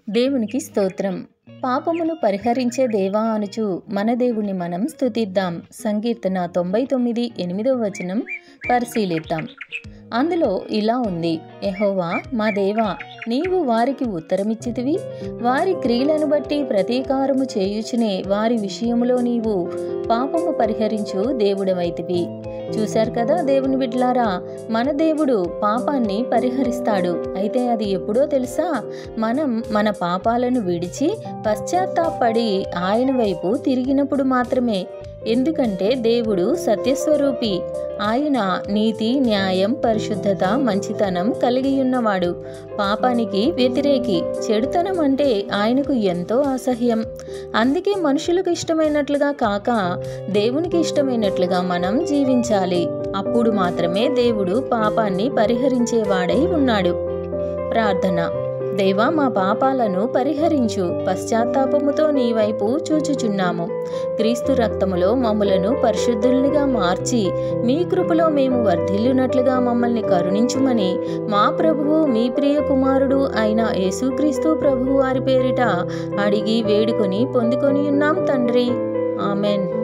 దేవునికి స్తోత్రం పాపమును పరిహరించే దేవా అనుచు మన దేవుణ్ణి మనం స్తుతిద్దాం సంకీర్తన తొంభై తొమ్మిది ఎనిమిదవ వచనం పరిశీలిద్దాం అందులో ఇలా ఉంది యెహోవా మా దేవా నీవు వారికి ఉత్తరమిచ్చితివి వారి క్రియలను బట్టి ప్రతీకారము చేయుచునే వారి విషయములో నీవు పాపము పరిహరించు దేవుడవైతివి చూశారు కదా దేవుని బిడ్లారా మన దేవుడు పాపాన్ని పరిహరిస్తాడు అయితే అది ఎప్పుడో తెలుసా మనం మన పాపాలను విడిచి పశ్చాత్తాపడి ఆయన వైపు తిరిగినప్పుడు మాత్రమే ఎందుకంటే దేవుడు సత్యస్వరూపి ఆయన నీతి న్యాయం పరిశుద్ధత మంచితనం కలిగి ఉన్నవాడు పాపానికి వ్యతిరేకి చెడుతనం అంటే ఆయనకు ఎంతో అసహ్యం అందుకే మనుషులకు ఇష్టమైనట్లుగా కాక దేవునికి ఇష్టమైనట్లుగా మనం జీవించాలి అప్పుడు మాత్రమే దేవుడు పాపాన్ని పరిహరించేవాడై ఉన్నాడు ప్రార్థన దేవా మా పాపాలను పరిహరించు పశ్చాత్తాపముతో నీ వైపు చూచుచున్నాము క్రీస్తు రక్తములో మమ్ములను పరిశుద్ధులుగా మార్చి మీ కృపలో మేము వర్ధిల్లునట్లుగా మమ్మల్ని కరుణించుమని మా ప్రభువు మీ ప్రియ కుమారుడు అయిన యేసుక్రీస్తు ప్రభువు వారి పేరిట అడిగి వేడుకొని పొందుకొని ఉన్నాం తండ్రి ఆమెన్